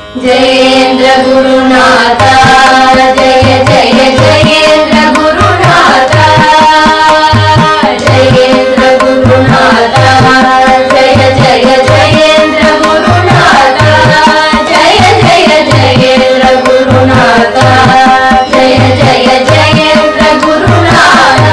जयेन्द्र गुरुनाथा जय जय जयेन्द्र गुरुनाथा जयेन्द्र गुरुनाथा जय जय जयेन्द्र गुरुनाथा जय जय जयेन्द्र गुरुनाथा जय जय जयेन्द्र गुरुनाथा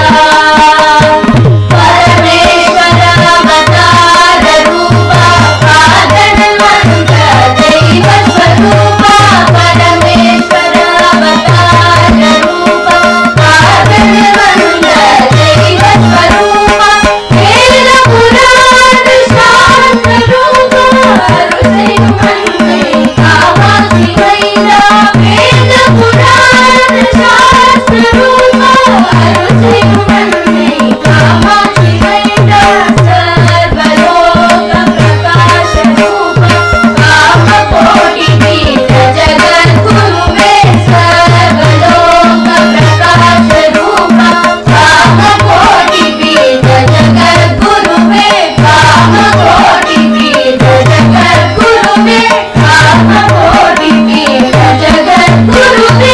परमेश्वर अवतार रूपा पादनवन्त दैव स्वरूपा परमेश्वर अवतार रूपा पादनवन्त दैव स्वरूपा वेद पुराण शास्त्र रूपा ऋषि मन्मे कामाक्षि वैरा वेद पुराण शास्त्र रूपा ऋषि मन्मे कामाक्षि वैरा सर्वलोक प्रकाश रूपा कामकोटि पीठ जगद्गुरु मे सर्वलोक प्रकाश रूपा कामकोटि पीठ जगद्गुरु मे कामकोटि पीठ जगद्गुरु मे कामकोटि पीठ जगद्गुरु मे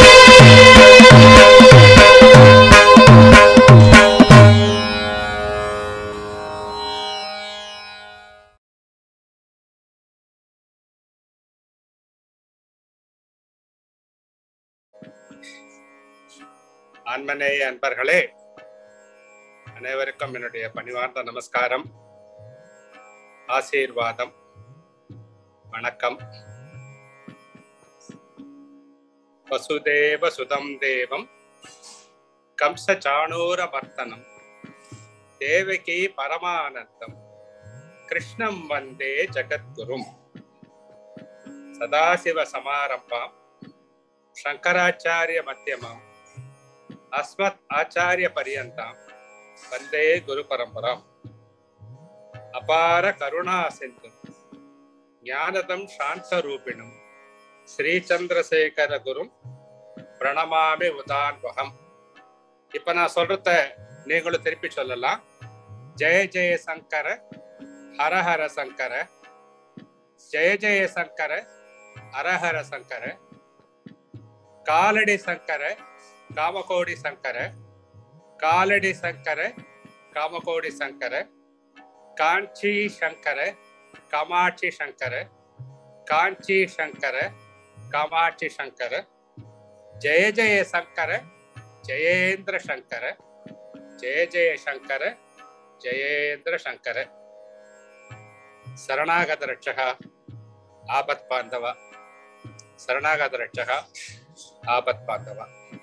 ஆன்மநேய அன்பர்களே அனைவருக்கும் என்னுடைய பணிவார்ந்த நமஸ்காரம் ஆசீர்வாதம் வணக்கம் வசுதேவ சுதம் தேவம் கம்ச சாணூர வர்த்தனம் தேவகி பரமானந்தம் கிருஷ்ணம் வந்தே ஜகத்குரும் சதாசிவ சமாரம்பாம் சங்கராச்சாரிய மத்தியமாம் அஸ்மத் ஆச்சாரிய பரியந்தாம் வந்தே குரு பரம்பராம் அபார கருணா சிந்தும் ஞானதம் சாந்த ரூபிணும் ஸ்ரீ சந்திரசேகர குரும் பிரணமாமி உதான்வகம் இப்ப நான் சொல்றத நீங்களும் திருப்பி சொல்லலாம் ஜெய ஜெய சங்கர ஹர ஹர சங்கர ஜெய ஜெய சங்கர ஹரஹர சங்கர காலடி சங்கர காமகோடி சங்கர காலடி சங்கர காமகோடி சங்கர காஞ்சி சங்கர காமாட்சி சங்கர காஞ்சி சங்கர காமாட்சி சங்கர ஜெய ஜெய சங்கர ஜெயேந்திர சங்கர ஜெய ஜெய சங்கர ஜெயேந்திர சங்கர சரணாகத ரட்சக ஆபத் பாந்தவ சரணாகத ரட்சக ஆபத் பாந்தவ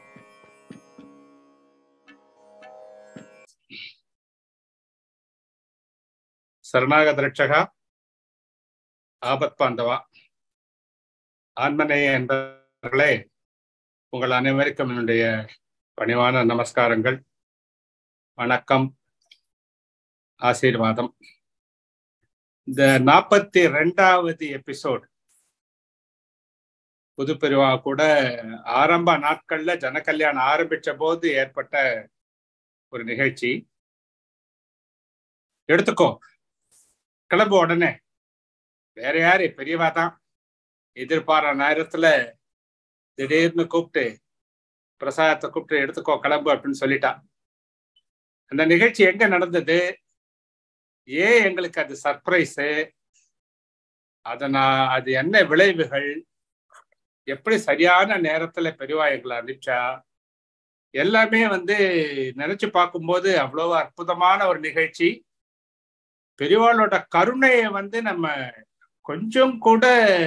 சரணாகத ரட்சகா ஆபத் பாந்தவா ஆன்மநேய என்பவர்களே உங்கள் அனைவருக்கும் என்னுடைய பணிவான நமஸ்காரங்கள் வணக்கம் ஆசீர்வாதம் இந்த நாற்பத்தி ரெண்டாவது எபிசோட் புதுப்பெருவா கூட ஆரம்ப நாட்கள்ல ஜனகல்யாணம் ஆரம்பிச்ச போது ஏற்பட்ட ஒரு நிகழ்ச்சி எடுத்துக்கோ கிளம்பு உடனே வேற யாரு பெரியவா தான் எதிர்பாரா நேரத்துல திடீர்னு கூப்பிட்டு பிரசாதத்தை கூப்பிட்டு எடுத்துக்கோ கிளம்பு அப்படின்னு சொல்லிட்டா அந்த நிகழ்ச்சி எங்க நடந்தது ஏன் எங்களுக்கு அது சர்ப்ரைஸு அதனா அது என்ன விளைவுகள் எப்படி சரியான நேரத்துல பெரியவா எங்களை அனுப்பிச்சா எல்லாமே வந்து நினைச்சு பார்க்கும்போது அவ்வளவு அற்புதமான ஒரு நிகழ்ச்சி பெரியவாளோட கருணையை வந்து நம்ம கொஞ்சம் கூட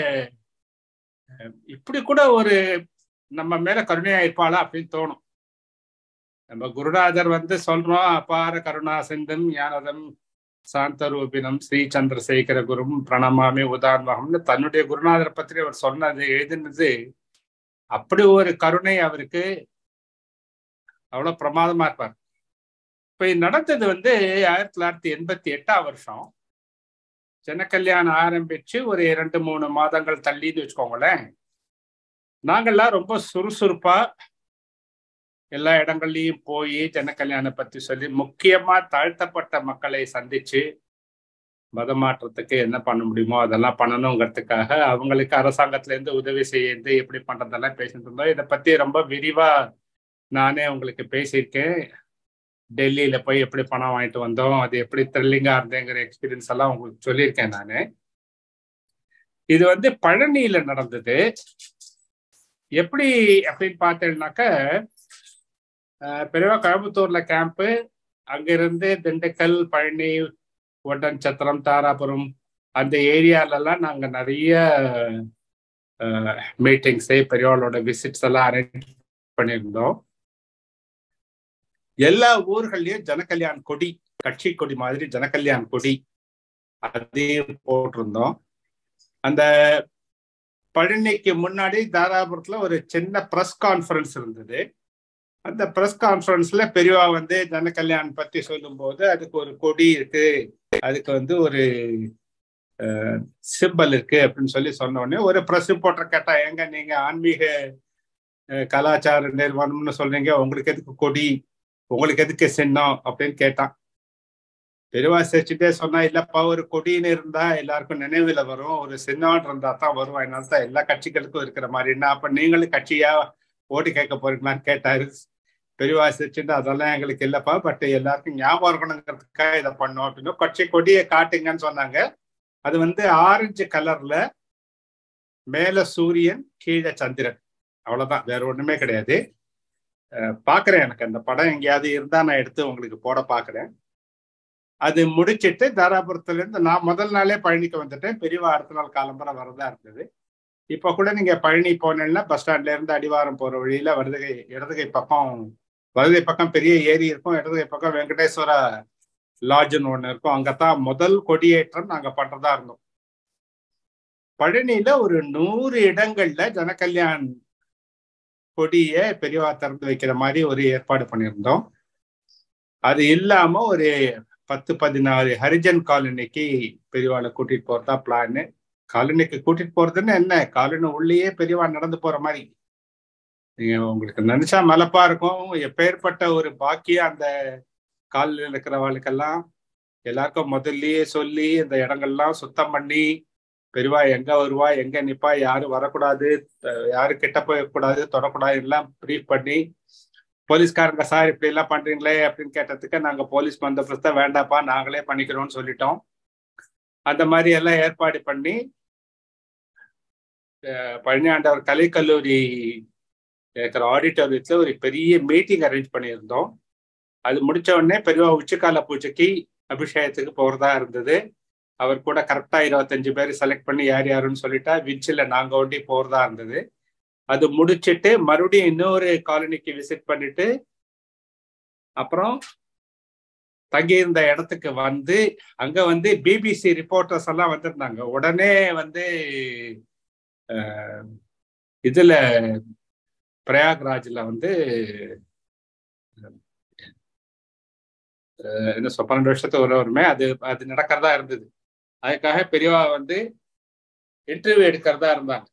இப்படி கூட ஒரு நம்ம மேல கருணையா இருப்பாளா அப்படின்னு தோணும் நம்ம குருநாதர் வந்து சொல்றோம் அபார கருணா சிந்தம் ஞானதம் சாந்த ரூபினம் ஸ்ரீ சந்திரசேகர குரும் பிரணமாமி உதான்மகம்னு தன்னுடைய குருநாதரை பற்றி அவர் சொன்னது எழுதினது அப்படி ஒரு கருணை அவருக்கு அவ்வளவு பிரமாதமா இருப்பார் இப்ப இது நடந்தது வந்து ஆயிரத்தி தொள்ளாயிரத்தி எண்பத்தி எட்டாம் வருஷம் ஜனக்கல்யாணம் ஆரம்பிச்சு ஒரு இரண்டு மூணு மாதங்கள் தள்ளின்னு வச்சுக்கோங்களேன் நாங்கள்லாம் ரொம்ப சுறுசுறுப்பா எல்லா இடங்கள்லயும் போய் ஜனக்கல்யாணம் பத்தி சொல்லி முக்கியமா தாழ்த்தப்பட்ட மக்களை சந்திச்சு மத மாற்றத்துக்கு என்ன பண்ண முடியுமோ அதெல்லாம் பண்ணணுங்கிறதுக்காக அவங்களுக்கு அரசாங்கத்துல இருந்து உதவி செய்யறது எப்படி பண்றதெல்லாம் பேசிட்டு இருந்தோம் இதை பத்தி ரொம்ப விரிவா நானே உங்களுக்கு பேசியிருக்கேன் டெல்லியில போய் எப்படி பணம் வாங்கிட்டு வந்தோம் அது எப்படி த்ரில்லிங்கா இருந்தேங்கிற எக்ஸ்பீரியன்ஸ் எல்லாம் உங்களுக்கு சொல்லியிருக்கேன் நான் இது வந்து பழனியில நடந்தது எப்படி அப்படின்னு பார்த்தேன்னாக்க பெரியவா கோயம்புத்தூர்ல கேம்ப்பு அங்கிருந்து திண்டுக்கல் பழனி ஒட்டன்சத்திரம் தாராபுரம் அந்த ஏரியாலெல்லாம் நாங்க நிறைய மீட்டிங்ஸு பெரியவாளோட விசிட்ஸ் எல்லாம் அரேஞ்ச் பண்ணியிருந்தோம் எல்லா ஊர்கள்லயும் ஜனகல்யாண் கொடி கட்சி கொடி மாதிரி ஜனகல்யாண் கொடி அதையும் போட்டிருந்தோம் அந்த பழனிக்கு முன்னாடி தாராபுரத்துல ஒரு சின்ன ப்ரெஸ் கான்ஃபரன்ஸ் இருந்தது அந்த ப்ரெஸ் கான்ஃபரன்ஸ்ல பெரியவா வந்து ஜனகல்யாண் பத்தி சொல்லும்போது அதுக்கு ஒரு கொடி இருக்கு அதுக்கு வந்து ஒரு சிம்பல் இருக்கு அப்படின்னு சொல்லி சொன்ன உடனே ஒரு ப்ரெஸ் ரிப்போர்ட்டர் கேட்டா எங்க நீங்க ஆன்மீக கலாச்சார நிறுவனம்னு சொல்றீங்க உங்களுக்கு எதுக்கு கொடி உங்களுக்கு எதுக்கு சின்னம் அப்படின்னு கேட்டான் பெருவா சிரிச்சுட்டே சொன்னா இல்லப்பா ஒரு கொடின்னு இருந்தா எல்லாருக்கும் நினைவுல வரும் ஒரு சின்னம் இருந்தா தான் வரும் அதனால தான் எல்லா கட்சிகளுக்கும் இருக்கிற மாதிரின்னா அப்ப நீங்களும் கட்சியா ஓட்டு கேட்க போறீங்களான்னு கேட்டாரு பெரியவா சிரிச்சுட்டு அதெல்லாம் எங்களுக்கு இல்லப்பா பட் எல்லாருக்கும் ஞாபகம் இருக்கணுங்கிறதுக்காக இதை பண்ணோம் அப்படின்னு கட்சி கொடியை காட்டுங்கன்னு சொன்னாங்க அது வந்து ஆரஞ்சு கலர்ல மேல சூரியன் கீழே சந்திரன் அவ்வளவுதான் வேற ஒண்ணுமே கிடையாது பாக்குறேன் எனக்கு அந்த படம் எங்கேயாவது இருந்தா நான் எடுத்து உங்களுக்கு போட பாக்குறேன் அது முடிச்சிட்டு தாராபுரத்துல இருந்து நான் முதல் நாளே பழனிக்கு வந்துட்டேன் பெரியவா அடுத்த நாள் காலம்பரம் வரதா இருந்தது இப்ப கூட நீங்க பழனி போனீங்கன்னா பஸ் ஸ்டாண்ட்ல இருந்து அடிவாரம் போற வழியில வலதுகை இடதுகை பக்கம் வலதுகை பக்கம் பெரிய ஏரி இருக்கும் இடதுகை பக்கம் வெங்கடேஸ்வர லாட்ஜ்னு ஒண்ணு இருக்கும் அங்கதான் முதல் கொடியேற்றம் நாங்க பண்றதா இருந்தோம் பழனியில ஒரு நூறு இடங்கள்ல ஜனகல்யாண் கொடிய பெரியவா திறந்து வைக்கிற மாதிரி ஒரு ஏற்பாடு பண்ணியிருந்தோம் அது இல்லாம ஒரு பத்து பதினாறு ஹரிஜன் காலனிக்கு பெரியவாளை கூட்டிட்டு போறதா பிளான் காலனிக்கு கூட்டிட்டு போறதுன்னு என்ன காலனி உள்ளேயே பெரியவா நடந்து போற மாதிரி நீங்க உங்களுக்கு நினைச்சா மலப்பா இருக்கும் எப்பேற்பட்ட ஒரு பாக்கியம் அந்த காலில் இருக்கிறவளுக்கெல்லாம் எல்லாருக்கும் முதல்லயே சொல்லி இந்த இடங்கள்லாம் சுத்தம் பண்ணி பெரியவா எங்க வருவா எங்க நிப்பா யாரும் வரக்கூடாது யாரு கிட்ட போயக்கூடாது தொடக்கூடாது எல்லாம் ப்ரீஃப் பண்ணி போலீஸ்காரங்க சார் இப்படி எல்லாம் பண்றீங்களே அப்படின்னு கேட்டதுக்கு நாங்க போலீஸ் பந்தோபஸ்த வேண்டாப்பா நாங்களே பண்ணிக்கிறோம்னு சொல்லிட்டோம் அந்த மாதிரி எல்லாம் ஏற்பாடு பண்ணி பழனியாண்டவர் கலைக்கல்லூரி இருக்கிற ஆடிட்டோரியத்துல ஒரு பெரிய மீட்டிங் அரேஞ்ச் பண்ணியிருந்தோம் அது முடிச்ச உடனே பெரியவா உச்சிக்கால பூஜைக்கு அபிஷேகத்துக்கு போறதா இருந்தது அவர் கூட கரெக்டா இருபத்தஞ்சு பேர் செலக்ட் பண்ணி யார் யாருன்னு சொல்லிட்டா விச்சில் நாங்க ஒண்டி போறதா இருந்தது அது முடிச்சிட்டு மறுபடியும் இன்னொரு காலனிக்கு விசிட் பண்ணிட்டு அப்புறம் தங்கியிருந்த இடத்துக்கு வந்து அங்க வந்து பிபிசி ரிப்போர்ட்டர்ஸ் எல்லாம் வந்திருந்தாங்க உடனே வந்து இதுல பிரயாக்ராஜ்ல வந்து என்ன சொல் பன்னெண்டு வருஷத்துக்கு ஒரு வருமே அது அது நடக்கிறதா இருந்தது அதுக்காக பெரியவா வந்து இன்டர்வியூ எடுக்கிறதா இருந்தாங்க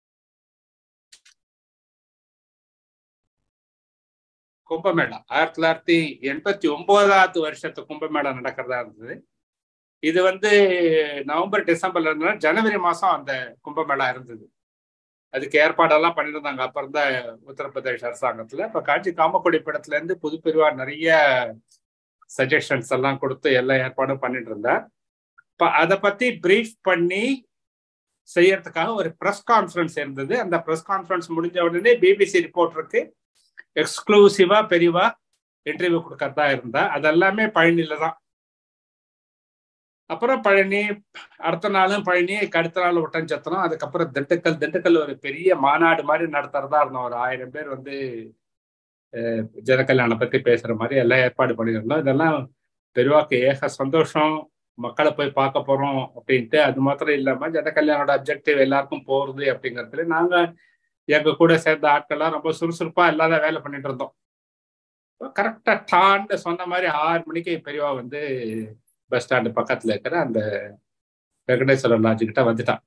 கும்பமேளா ஆயிரத்தி தொள்ளாயிரத்தி எண்பத்தி ஒன்பதாவது வருஷத்து கும்பமேளா நடக்கிறதா இருந்தது இது வந்து நவம்பர் டிசம்பர்ல இருந்தா ஜனவரி மாசம் அந்த கும்பமேளா இருந்தது அதுக்கு ஏற்பாடெல்லாம் பண்ணியிருந்தாங்க அப்ப இருந்த உத்தரப்பிரதேஷ் அரசாங்கத்துல இப்ப காஞ்சி காமக்கொடி படத்துல இருந்து புது பிரிவா நிறைய சஜஷன்ஸ் எல்லாம் கொடுத்து எல்லா ஏற்பாடும் பண்ணிட்டு இருந்தேன் இப்போ அதை பத்தி பிரீஃப் பண்ணி செய்யறதுக்காக ஒரு ப்ரெஸ் கான்ஃபரன்ஸ் இருந்தது அந்த ப்ரெஸ் கான்ஃபரன்ஸ் முடிஞ்ச உடனே பிபிசி ரிப்போர்ட்டருக்கு எக்ஸ்க்ளூசிவா பெரிவா இன்டர்வியூ கொடுக்கறதா இருந்தா அதெல்லாமே பழனியில தான் அப்புறம் பழனி அடுத்த நாளும் பழனி அடுத்த நாள் ஒட்டஞ்சத்திரம் அதுக்கப்புறம் திண்டுக்கல் திண்டுக்கல் ஒரு பெரிய மாநாடு மாதிரி நடத்துறதா இருந்தோம் ஒரு ஆயிரம் பேர் வந்து ஜனகல்யாணம் பத்தி பேசுற மாதிரி எல்லாம் ஏற்பாடு பண்ணியிருந்தோம் இதெல்லாம் பெருவாக்கு ஏக சந்தோஷம் மக்களை போய் பார்க்க போறோம் அப்படின்ட்டு அது மாத்திரம் இல்லாம ஜனகல்யாணோட அப்ஜெக்டிவ் எல்லாருக்கும் போறது அப்படிங்கிறதுல நாங்க எங்க கூட சேர்ந்த ஆட்கள்லாம் ரொம்ப சுறுசுறுப்பா இல்லாத வேலை பண்ணிட்டு இருந்தோம் கரெக்டா டான்னு சொன்ன மாதிரி ஆறு மணிக்கு பெரியவா வந்து பஸ் ஸ்டாண்டு பக்கத்துல இருக்கிற அந்த வெங்கடேஸ்வரர் லாட்ஜு கிட்ட வந்துட்டான்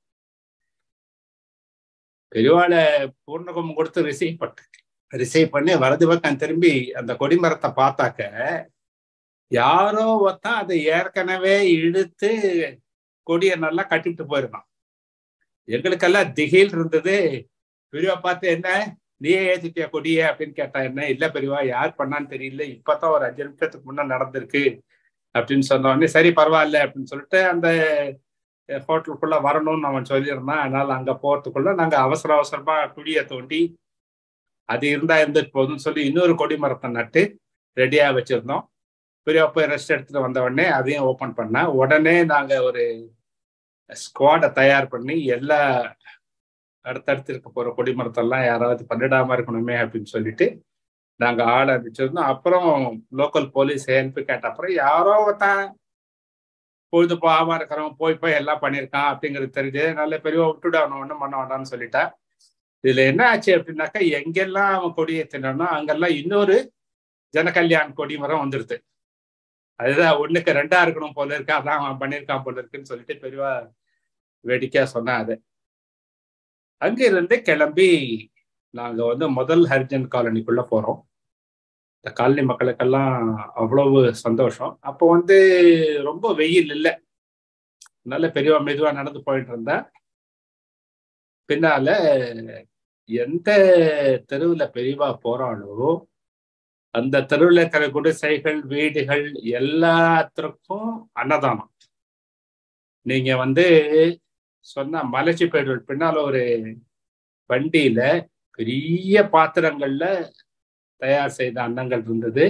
பெரியவாளை பூர்ணகம் கொடுத்து ரிசீவ் பண்ண ரிசீவ் பண்ணி வலது பக்கம் திரும்பி அந்த கொடிமரத்தை பார்த்தாக்க யாரோ ஒருத்தன் அதை ஏற்கனவே இழுத்து கொடியை நல்லா கட்டிட்டு போயிருந்தான் எங்களுக்கெல்லாம் திகில் இருந்தது பெரியவா பார்த்து என்ன நீயே ஏத்திட்டியா கொடிய அப்படின்னு கேட்டா என்ன இல்ல பெரியவா யார் பண்ணான்னு தெரியல இப்பதான் ஒரு அஞ்சு நிமிஷத்துக்கு முன்ன நடந்திருக்கு அப்படின்னு சொன்ன உடனே சரி பரவாயில்ல அப்படின்னு சொல்லிட்டு அந்த ஹோட்டலுக்குள்ள வரணும்னு அவன் சொல்லியிருந்தான் அதனால அங்க போறதுக்குள்ள நாங்க அவசர அவசரமா குழியை தோண்டி அது இருந்தா இருந்துட்டு போதும்னு சொல்லி இன்னொரு கொடி மரத்தை நட்டு ரெடியா வச்சிருந்தோம் பெரிய போய் ரெஸ்ட் எடுத்துட்டு வந்த உடனே அதையும் ஓபன் பண்ண உடனே நாங்க ஒரு ஸ்குவாடை தயார் பண்ணி எல்லா அடுத்தடுத்து இருக்க போற கொடி மரத்தெல்லாம் யாராவது பண்ணிடாம இருக்கணுமே அப்படின்னு சொல்லிட்டு நாங்க ஆள வச்சிருந்தோம் அப்புறம் லோக்கல் போலீஸ் ஹெல்ப் கேட்ட அப்புறம் யாரோ ஒருத்தன் பொழுது போகாம இருக்கிறவன் போய் போய் எல்லாம் பண்ணியிருக்கான் அப்படிங்கிறது தெரிஞ்சு நல்ல பெரிய விட்டுடு அவன் ஒன்றும் பண்ண வேண்டாம்னு சொல்லிட்டா இதுல என்ன ஆச்சு அப்படின்னாக்கா எங்கெல்லாம் அவன் கொடியை தின்னானோ அங்கெல்லாம் இன்னொரு ஜனகல்யாண் கொடி மரம் வந்துருது அதுதான் ஒண்ணுக்கு ரெண்டா இருக்கணும் போல இருக்கு அதான் அவன் பண்ணியிருக்கான் போல இருக்குன்னு சொல்லிட்டு பெரியவா வேடிக்கையா சொன்னான் அது அங்கிருந்து கிளம்பி நாங்க வந்து முதல் ஹரிஜன் காலனிக்குள்ள போறோம் இந்த காலனி மக்களுக்கெல்லாம் அவ்வளவு சந்தோஷம் அப்போ வந்து ரொம்ப வெயில் இல்லை நல்ல பெரியவா மெதுவா நடந்து போயிட்டு இருந்தா பின்னால எந்த தெருவுல பெரியவா போறாளோ அந்த தெருவில் இருக்கிற குடிசைகள் வீடுகள் எல்லாத்திற்கும் அன்னதானம் நீங்க வந்து சொன்ன மலைச்சி போயிடுவல் பின்னால ஒரு வண்டியில பெரிய பாத்திரங்கள்ல தயார் செய்த அன்னங்கள் இருந்தது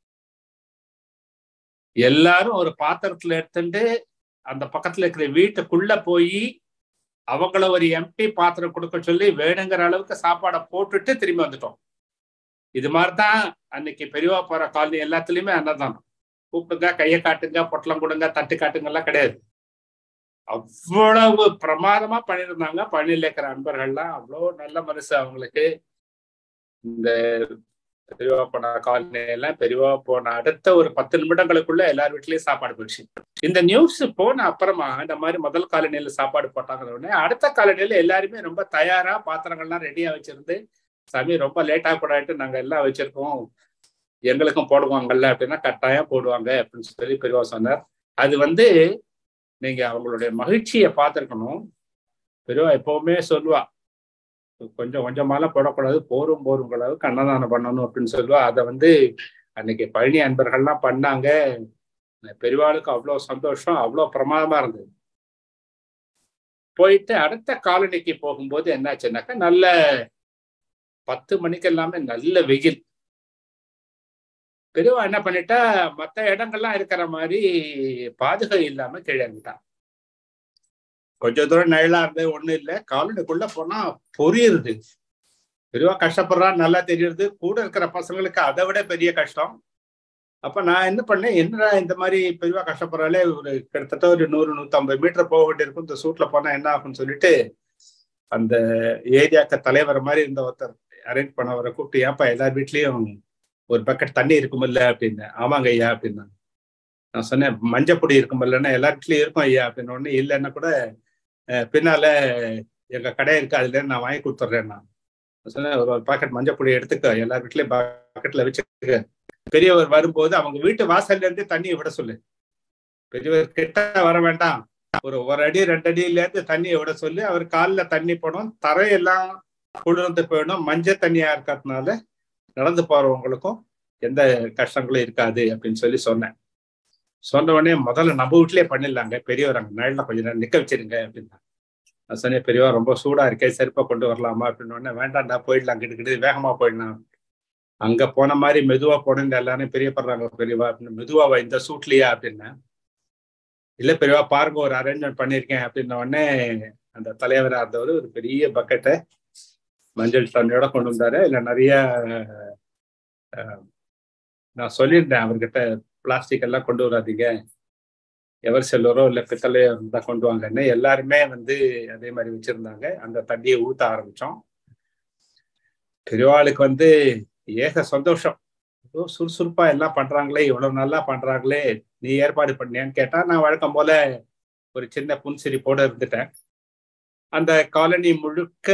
எல்லாரும் ஒரு பாத்திரத்துல எடுத்துட்டு அந்த பக்கத்துல இருக்கிற வீட்டுக்குள்ள போய் அவங்கள ஒரு எம்டி பாத்திரம் கொடுக்க சொல்லி வேணுங்கிற அளவுக்கு சாப்பாடை போட்டுட்டு திரும்பி வந்துட்டோம் இது மாதிரிதான் அன்னைக்கு பெரியவா போற காலனி எல்லாத்துலயுமே அன்னதானம் கூப்பிடுங்க கையை காட்டுங்க பொட்டலம் கொடுங்க தட்டு காட்டுங்க எல்லாம் கிடையாது அவ்வளவு பிரமாதமா பண்ணியிருந்தாங்க பணியில் இருக்கிற அன்பர்கள்லாம் அவ்வளோ நல்ல மனசு அவங்களுக்கு இந்த பெரியவா போன காலனி எல்லாம் பெரியவா போன அடுத்த ஒரு பத்து நிமிடங்களுக்குள்ள எல்லார் வீட்லயும் சாப்பாடு போயிடுச்சு இந்த நியூஸ் போன அப்புறமா இந்த மாதிரி முதல் காலனியில சாப்பாடு போட்டாங்க உடனே அடுத்த காலனியில எல்லாருமே ரொம்ப தயாரா பாத்திரங்கள்லாம் ரெடியா வச்சிருந்து சாமி ரொம்ப லேட்டா கூடாட்டு நாங்க எல்லாம் வச்சிருக்கோம் எங்களுக்கும் போடுவாங்கல்ல அப்படின்னா கட்டாயம் போடுவாங்க அப்படின்னு சொல்லி பெரியவா சொன்னார் அது வந்து நீங்க அவங்களுடைய மகிழ்ச்சியை பார்த்துருக்கணும் பெரியவா எப்பவுமே சொல்லுவா கொஞ்சம் கொஞ்சமாலாம் போடக்கூடாது போரும் போரும் அளவுக்கு அன்னதானம் பண்ணணும் அப்படின்னு சொல்லுவா அதை வந்து அன்னைக்கு பழனி அன்பர்கள்லாம் பண்ணாங்க பெரியவாளுக்கு அவ்வளோ சந்தோஷம் அவ்வளோ பிரமாதமா இருந்தது போயிட்டு அடுத்த காலனிக்கு போகும்போது என்னாச்சுன்னாக்கா நல்ல பத்து மணிக்கு எல்லாமே நல்ல வெயில் பெரியவா என்ன பண்ணிட்டா மற்ற இடங்கள்லாம் இருக்கிற மாதிரி பாதுகை இல்லாம கீழே இறங்கிட்டான் கொஞ்ச தூரம் நிழலா இருந்தது ஒண்ணும் இல்லை காலனிக்குள்ள போனா பொரியுது பெரியவா கஷ்டப்படுறா நல்லா தெரியுது கூட இருக்கிற பசங்களுக்கு அதை விட பெரிய கஷ்டம் அப்ப நான் என்ன பண்ணேன் என்னடா இந்த மாதிரி பெரியவா கஷ்டப்படுறாலே ஒரு கிட்டத்தட்ட ஒரு நூறு நூத்தம்பது மீட்டர் போக வேண்டியிருக்கும் இந்த சூட்ல போனா என்ன ஆகும்னு சொல்லிட்டு அந்த ஏரியாக்க தலைவர் மாதிரி இருந்த ஒருத்தர் அரேஞ்ச் பண்ணவரை கூப்பிட்டு ஏன்ப்பா எல்லார் வீட்லயும் ஒரு பக்கெட் தண்ணி இருக்குமில்ல அப்படின்னு ஆமாங்க ஐயா அப்படின்னா நான் சொன்னேன் மஞ்சப்பொடி இருக்குமில்லன்னா எல்லா வீட்லயும் இருக்கும் ஐயா அப்படின்னு ஒண்ணு இல்லைன்னா கூட பின்னால எங்க கடை இருக்கு அதுல நான் வாங்கி கொடுத்துட்றேன் நான் சொன்னேன் ஒரு ஒரு பாக்கெட் மஞ்சப்பொடி எடுத்துக்க எல்லார் வீட்லயும் பாக்கெட்ல வச்சுக்க பெரியவர் வரும்போது அவங்க வீட்டு வாசல்ல இருந்து தண்ணியை விட சொல்லு பெரியவர் கிட்ட வர வேண்டாம் ஒரு ஒரு அடி ரெண்டு அடியில இருந்து தண்ணியை விட சொல்லி அவர் காலில் தண்ணி போடும் தரையெல்லாம் குளிர்ந்து போயிடும் மஞ்சள் தண்ணியா இருக்கிறதுனால நடந்து போறவங்களுக்கும் எந்த கஷ்டங்களும் இருக்காது அப்படின்னு சொல்லி சொன்னேன் சொன்ன உடனே முதல்ல நம்ம வீட்லயே பண்ணிடலாங்க பெரியவர் அங்க நிழல கொஞ்ச நேரம் நிக்க வச்சிருங்க அப்படின்னா நான் சொன்னேன் பெரியவா ரொம்ப சூடா இருக்கே செருப்பை கொண்டு வரலாமா அப்படின்னு உடனே வேண்டாம்டா போயிடலாம் கிட்டு வேகமா போயிடலாம் அங்க போன மாதிரி மெதுவா போனேன் எல்லாரும் பெரியப்படுறாங்க பெரியவா அப்படின்னு மெதுவா இந்த சூட்லயா அப்படின்னு இல்ல பெரியவா பாருங்க ஒரு அரேஞ்ச்மெண்ட் பண்ணிருக்கேன் அப்படின்ன உடனே அந்த தலைவரா இருந்தவர் ஒரு பெரிய பக்கெட்டை மஞ்சள் தண்ணியோட கொண்டு வந்தாரு இல்ல நிறைய நான் சொல்லியிருந்தேன் அவர்கிட்ட பிளாஸ்டிக் எல்லாம் கொண்டு வராதீங்க எவர் செல்வரோ இல்லை பித்தளையோ இருந்தா கொண்டு வாங்கன்னு எல்லாருமே வந்து அதே மாதிரி வச்சிருந்தாங்க அந்த தண்ணியை ஊத்த ஆரம்பிச்சோம் பெரியவாளுக்கு வந்து ஏக சந்தோஷம் ஏதோ சுறுசுறுப்பா எல்லாம் பண்றாங்களே இவ்வளவு நல்லா பண்றாங்களே நீ ஏற்பாடு பண்ணியான்னு கேட்டா நான் வழக்கம் போல ஒரு சின்ன புன்சிரிப்போட இருந்துட்டேன் அந்த காலனி முழுக்க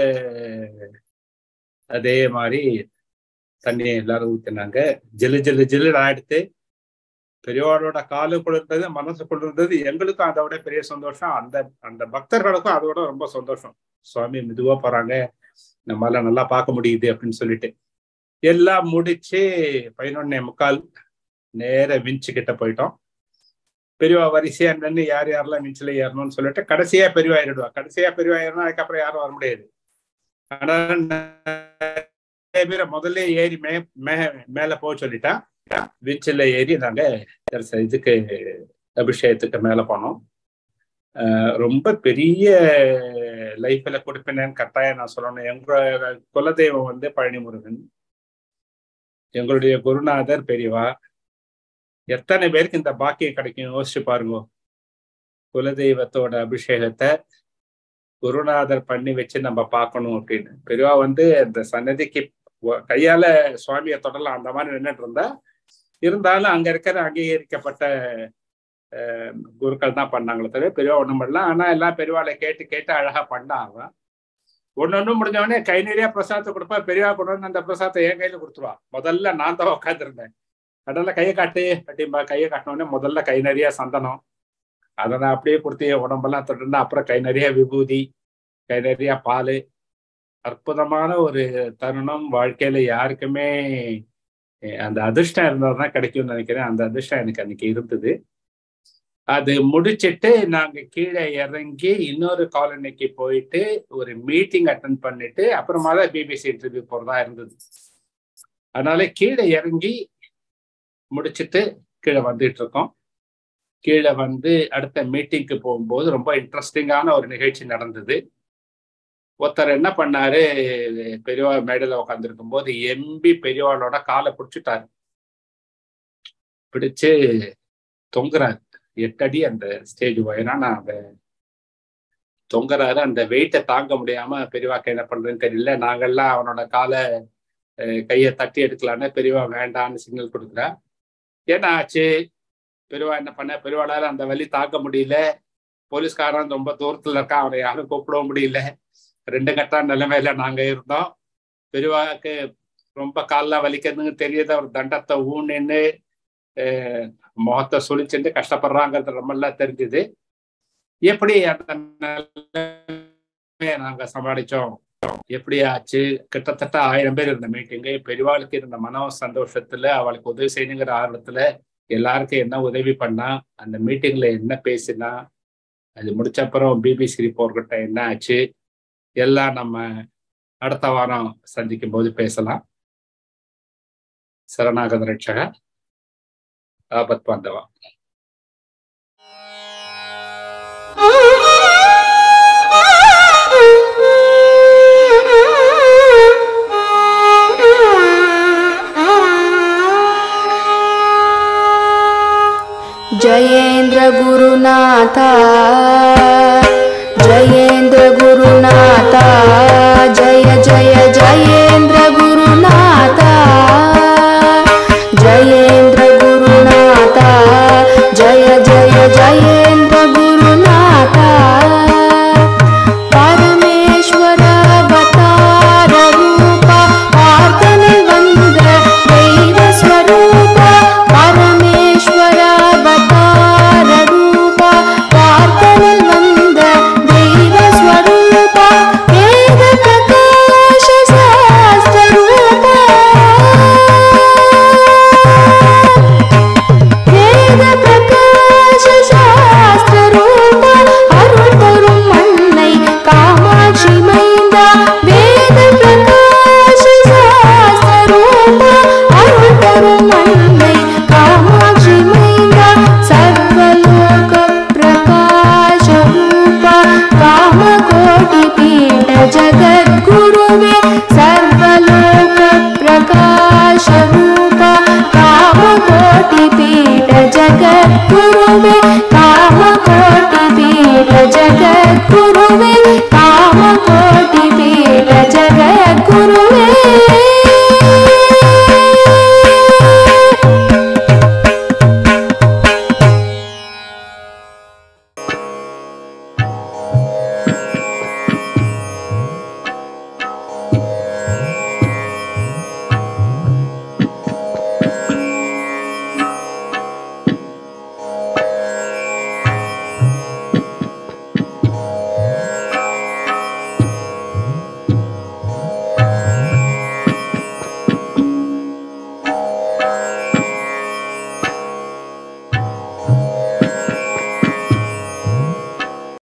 அதே மாதிரி தண்ணியை எல்லாரும் ஊத்தினாங்க ஜில்லு ஜில்லு ஜில்லு ஆயிடுத்து பெரியவாளோட காலு குளிர்ந்தது மனசு குளிர்ந்தது எங்களுக்கும் அதை விட பெரிய சந்தோஷம் அந்த அந்த பக்தர்களுக்கும் அதோட ரொம்ப சந்தோஷம் சுவாமி மெதுவா போறாங்க நம்மளால நல்லா பார்க்க முடியுது அப்படின்னு சொல்லிட்டு எல்லாம் முடிச்சு பதினொன்னே முக்கால் நேர விஞ்சு கிட்ட போயிட்டோம் பெரியவா வரிசையா நின்று யார் யாரெல்லாம் விஞ்சில ஏறணும்னு சொல்லிட்டு கடைசியா பெரியவா ஏறிடுவா கடைசியா பெரியவா ஏறினா அதுக்கப்புறம் யாரும் வர முடியாது ஆனா நிறைய பேரை முதல்ல ஏறி மே மே மேல போக சொல்லிட்டா விஞ்சில ஏறி நாங்க தரிச- இதுக்கு அபிஷேகத்துக்கு மேல போனோம் ஆஹ் ரொம்ப பெரிய லைஃப்ல கொடுப்பேன்னு கட்டாயம் நான் சொல்லணும் எங்க குலதெய்வம் வந்து பழனி முருகன் எங்களுடைய குருநாதர் பெரியவா எத்தனை பேருக்கு இந்த பாக்கியம் கிடைக்கும் யோசிச்சு பாருங்க குலதெய்வத்தோட அபிஷேகத்தை குருநாதர் பண்ணி வச்சு நம்ம பார்க்கணும் அப்படின்னு பெரியவா வந்து அந்த சன்னதிக்கு ஒ- கையால சுவாமியை தொடலாம் அந்த மாதிரி நின்றுட்டு இருந்தா இருந்தாலும் அங்க இருக்கிற அங்கீகரிக்கப்பட்ட அஹ், குருக்கள் தான் பண்ணாங்களே தவிர பெரியவா ஒண்ணும் பண்ணலாம் ஆனா எல்லாம் பெரியவாளை கேட்டு கேட்டு அழகா பண்ணா அவன் ஒண்ணு ஒண்ணு முடிஞ்ச உடனே கை நிறைய பிரசாதத்தை கொடுப்பா பெரியவா கொண்டு வந்து அந்த பிரசாதத்தை என் கையில கொடுத்துருவா முதல்ல நான் தான் உட்காந்துருந்தேன் அதனால கையை காட்டு அப்படிம்பா கையை காட்டின உடனே முதல்ல கை நிறைய சந்தனம் அதை நான் அப்படியே கொடுத்து என் உடம்பெல்லாம் தொட்டுனா அப்புறம் கை நிறைய விபூதி கை நிறைய பால் அற்புதமான ஒரு தருணம் வாழ்க்கையில யாருக்குமே அஹ், அந்த அதிர்ஷ்டம் இருந்தால் தான் கிடைக்கும்னு நினைக்கிறேன் அந்த அதிர்ஷ்டம் எனக்கு அன்னைக்கு இருந்தது அது முடிச்சிட்டு நாங்க கீழே இறங்கி இன்னொரு காலனிக்கு போயிட்டு ஒரு மீட்டிங் அட்டன் பண்ணிட்டு அப்புறமா தான் பிபிசி இன்டர்வியூ போறதா இருந்தது அதனால கீழே இறங்கி முடிச்சிட்டு கீழே வந்துட்டு இருக்கோம் கீழே வந்து அடுத்த மீட்டிங்க்கு போகும்போது ரொம்ப இன்ட்ரெஸ்டிங்கான ஒரு நிகழ்ச்சி நடந்தது ஒருத்தர் என்ன பண்ணாரு பெரியவா மேடையில உட்காந்துருக்கும் போது எம்பி பெரியவாளோட காலை பிடிச்சிட்டாரு பிடிச்சு தொங்குறாரு எட்டடி அந்த ஸ்டேஜ் ஏன்னா நான் அந்த தொங்குறாரு அந்த வெயிட்டை தாங்க முடியாம பெரியவாக்கு என்ன பண்றதுன்னு தெரியல நாங்கெல்லாம் அவனோட காலை அஹ், கையை தட்டி எடுக்கலான்னு பெரியவா வேண்டான்னு சிக்னல் கொடுக்குறா என்ன ஆச்சு பெரியவா என்ன பண்ண பெரியவாளால அந்த வலி தாங்க முடியல போலீஸ்காரன் ரொம்ப தூரத்துல இருக்கான் அவனை யாரும் கூப்பிடவும் முடியல ரெண்டு கட்டா நிலைமையில நாங்க இருந்தோம் பெரியவாக்கு ரொம்ப காலில் வலிக்கிறதுன்னு தெரியுது அவர் தண்டத்தை ஊனின்னு அஹ், முகத்தை சுழிச்சுட்டு கஷ்டப்படுறாங்கிறது ரொம்ப எல்லாம் தெரிஞ்சுது எப்படி அந்த நிலைமையை நாங்க சமாளிச்சோம் எப்படி ஆச்சு கிட்டத்தட்ட ஆயிரம் பேர் இருந்த மீட்டிங்கு பெரியவாளுக்கு இருந்த மன சந்தோஷத்துல அவளுக்கு உதவி செய்யணுங்கிற ஆர்வத்துல எல்லாருக்கும் என்ன உதவி பண்ணா அந்த மீட்டிங்ல என்ன பேசினா அது முடிச்ச அப்புறம் பிபிசி ரிப்போர்ட் என்ன ஆச்சு எல்லாம் நம்ம அடுத்த வாரம் சந்திக்கும் போது பேசலாம் சரணாகத ரட்சக ஆபத் பாந்தவா जयेन्द्र गुरुनाथा जयेन्द्र गुरुनाथा जय जय जयेन्द्र गुरुनाथा जयेन्द्र गुरुनाथा जय जय जयेन्द्र गुरुनाथा परमेश्वर अवतार रूप प्रार्थने वन्द दैव स्वरूप परमेश्वर अवतार रूप प्रार्थने वन्द दैव स्वरूप वेद प्रकाश शास्त्र रूप வேத பிரகாச சாஸ்திர ரூப அருள் தரும் மண்ணை காமாட்சி மைந்தா வேத பிரகாச சாஸ்திர ரூப அருள் தரும் மண்ணை காமாட்சி மைந்தா சர்வலோக பிரகாச ரூப காமகோட்டி பீட ஜகத்குருவே சர்வலோக பிரகாಶ ರೂಪ ಕಾಮಕೋಟಿ ಪೀಠ ಜಗದ್ಗುರುವೆ ಕಾಮಕೋಟಿ ಪೀಠ ಜಗದ್ಗುರುವೆ